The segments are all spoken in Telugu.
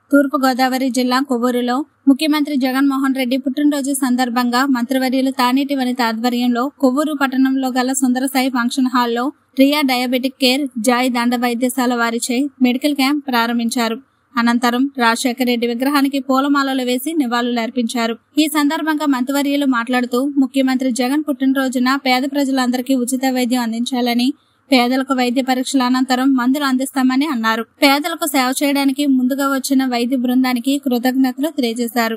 తూర్పుగోదావరి జిల్లా కొవ్వూరులో ముఖ్యమంత్రి జగన్మోహన్ రెడ్డి పుట్టినరోజు సందర్భంగా మంత్రివర్యులు తానేటి వనిత ఆధ్వర్యంలో కొవ్వూరు పట్టణంలో గల సుందరసాయి ఫంక్షన్ హాల్లో రియా డయాబెటిక్ కేర్ జాయ్ దండ వైద్యశాల వారిచే మెడికల్ క్యాంప్ ప్రారంభించారు అనంతరం రాజశేఖర రెడ్డి విగ్రహానికి పూలమాలలు వేసి నివాళులర్పించారు ఈ సందర్భంగా మంత్రివర్యులు మాట్లాడుతూ ముఖ్యమంత్రి జగన్ పుట్టినరోజున పేద ప్రజలందరికీ ఉచిత వైద్యం అందించాలని పేదలకు వైద్య పరీక్షల అనంతరం మందులు అందిస్తామని అన్నారు పేదలకు సేవ చేయడానికి ముందుగా వచ్చిన వైద్య బృందానికి కృతజ్ఞతలు తెలియజేశారు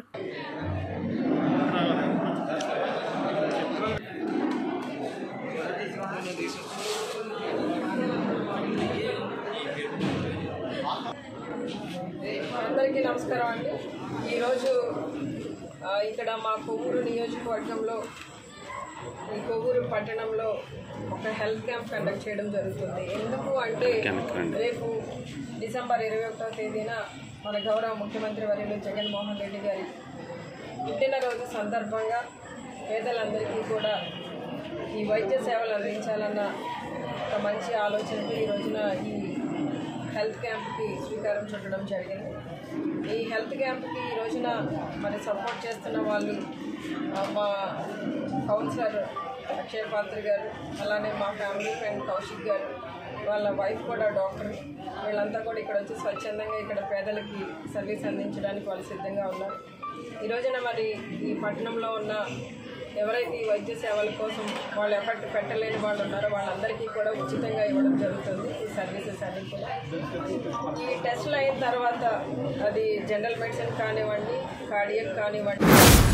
అందరికీ నమస్కారం అండి ఈరోజు ఆ, ఇక్కడ మా కొవ్వూరు నియోజకవర్గంలో ఈ కొవ్వూరు పట్టణంలో ఒక హెల్త్ క్యాంప్ కండక్ట్ చేయడం జరుగుతుంది ఎందుకు అంటే రేపు డిసెంబర్ ఇరవై ఒకటో తేదీన మన గౌరవ ముఖ్యమంత్రి వర్యులు జగన్మోహన్ రెడ్డి గారి పుట్టినరోజు సందర్భంగా పేదలందరికీ కూడా ఈ వైద్య సేవలు అందించాలన్న ఒక మంచి ఆలోచనతో ఈ రోజున ఈ హెల్త్ క్యాంప్కి శ్రీకారం చుట్టడం జరిగింది ఈ హెల్త్ క్యాంప్కి ఈ రోజున మరి సపోర్ట్ చేస్తున్న వాళ్ళు ఆ, మా కౌన్సిలర్ అక్షయ్ పాత్రి గారు అలానే మా ఫ్యామిలీ ఫ్రెండ్ కౌశిక్ గారు వాళ్ళ వైఫ్ కూడా డాక్టర్ వీళ్ళంతా కూడా ఇక్కడ వచ్చి స్వచ్ఛందంగా ఇక్కడ పేదలకి సర్వీస్ అందించడానికి వాళ్ళు సిద్ధంగా ఉన్నారు ఈ రోజున మరి ఈ పట్టణంలో ఉన్న ఎవరైతే ఈ వైద్య సేవల కోసం వాళ్ళు ఎఫర్ట్ పెట్టలేని వాళ్ళు ఉన్నారో వాళ్ళందరికీ కూడా ఉచితంగా ఇవ్వడం జరుగుతుంది ఈ సర్వీసెస్ అన్ని కూడా ఈ టెస్ట్లు అయిన తర్వాత అది జనరల్ మెడిసిన్ కానివ్వండి కార్డియక్ కానివ్వండి